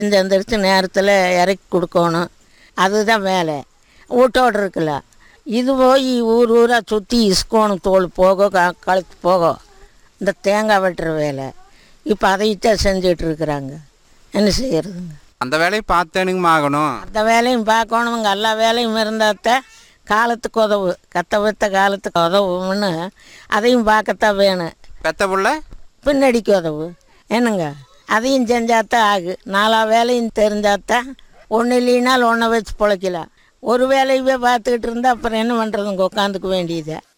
இந்த எந்திரிச்சு நேரத்தில் இறக்கி கொடுக்கணும் அதுதான் வேலை வீட்டோடு இருக்குல்ல இது போய் ஊர் ஊராக சுற்றி இஸ்கோணும் தோல் போக க- கழுத்து போக இந்த தேங்காய் வெட்டுற வேலை இப்போ அதைத்தான் செஞ்சுட்டு இருக்கிறாங்க என்ன செய்யறதுங்க அந்த வேலையை பார்த்தேனுங்க ஆகணும் அந்த வேலையும் பார்க்கணுங்க எல்லா வேலையும் இருந்தாத்தான் காலத்துக்கு உதவு கத்த வித்த காலத்துக்கு உதவும்னு அதையும் பார்க்கத்தான் வேணும் பெத்த புள்ள பின்னடிக்கு உதவு என்னங்க அதையும் செஞ்சாத்தான் ஆகு நாலா வேலையும் தெரிஞ்சாத்தான் ஒன்று இல்லைனாலும் ஒன்றை வச்சு பிழைக்கலாம் ஒரு வேலையவே பார்த்துக்கிட்டு இருந்தால் அப்புறம் என்ன பண்ணுறதுங்க உட்காந்துக்க வேண்டியது